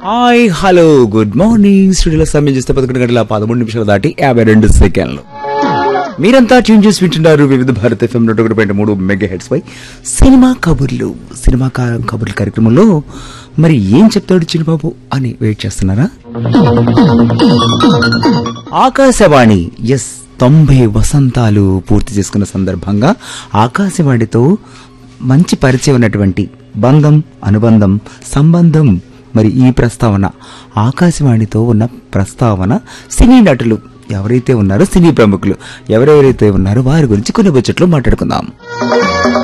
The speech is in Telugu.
హాయ్ హలో గుడ్ మార్నింగ్ స్టూడియోలో సమయం చేస్తే పదకొండు గంటల పదమూడు నిమిషాలు దాటి యాభై రెండు సెకండ్లు మీరంతా ట్యూన్ చేసి వింటున్నారు వివిధ భారత ఎఫ్ఎం నూట ఒకటి పాయింట్ మూడు మెగా హెడ్స్ పై సినిమా కబుర్లు సినిమా కా- కబుర్ల కార్యక్రమంలో మరి ఏం చెప్తాడు చిన్నబాబు అని వెయిట్ చేస్తున్నారా ఆకాశవాణి ఎస్ తొంభై వసంతాలు పూర్తి చేసుకున్న సందర్భంగా ఆకాశవాణితో మంచి పరిచయం ఉన్నటువంటి బంధం అనుబంధం సంబంధం మరి ఈ ప్రస్తావన ఆకాశవాణితో ఉన్న ప్రస్తావన సినీ నటులు ఎవరైతే ఉన్నారో సినీ ప్రముఖులు ఎవరెవరైతే ఉన్నారో వారి గురించి కొన్ని బుచ్చట్లు మాట్లాడుకుందాం